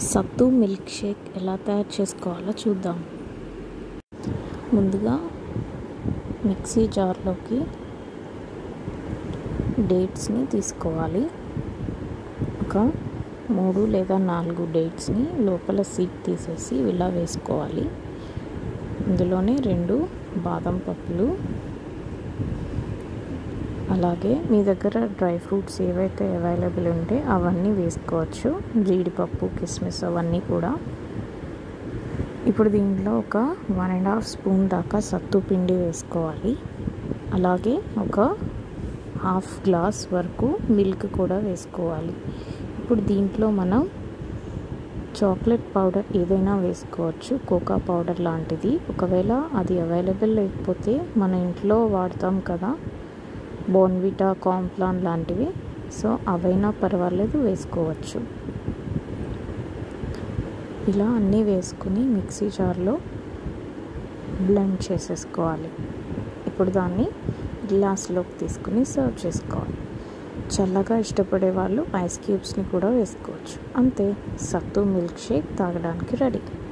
సత్తు milk shake ఎలా తయారు చేసుకోవాలో చూద్దాం ముందుగా మిక్సీ జార్లోకి డేట్స్ని తీసుకోవాలి ఒక మూడు లేదా నాలుగు డేట్స్ని లోపల సీడ్ తీసేసి ఇలా వేసుకోవాలి ఇందులోనే రెండు బాదం పప్పులు అలాగే మీ దగ్గర డ్రై ఫ్రూట్స్ ఏవైతే అవైలబుల్ ఉంటే అవన్నీ వేసుకోవచ్చు జీడిపప్పు కిస్మిస్ అవన్నీ కూడా ఇప్పుడు దీంట్లో ఒక వన్ అండ్ హాఫ్ స్పూన్ దాకా సత్తు పిండి వేసుకోవాలి అలాగే ఒక హాఫ్ గ్లాస్ వరకు మిల్క్ కూడా వేసుకోవాలి ఇప్పుడు దీంట్లో మనం చాక్లెట్ పౌడర్ ఏదైనా వేసుకోవచ్చు కోకా పౌడర్ లాంటిది ఒకవేళ అది అవైలబుల్ లేకపోతే మన ఇంట్లో వాడతాం కదా బోన్విటా కాంప్లాన్ లాంటివి సో అవైనా పర్వాలేదు వేసుకోవచ్చు ఇలా అన్నీ వేసుకుని మిక్సీ జార్లో బ్లెండ్ చేసేసుకోవాలి ఇప్పుడు దాన్ని గ్లాస్లోకి తీసుకుని సర్వ్ చేసుకోవాలి చల్లగా ఇష్టపడే వాళ్ళు ఐస్ క్యూబ్స్ని కూడా వేసుకోవచ్చు అంతే సత్తు మిల్క్ షేక్ తాగడానికి రెడీ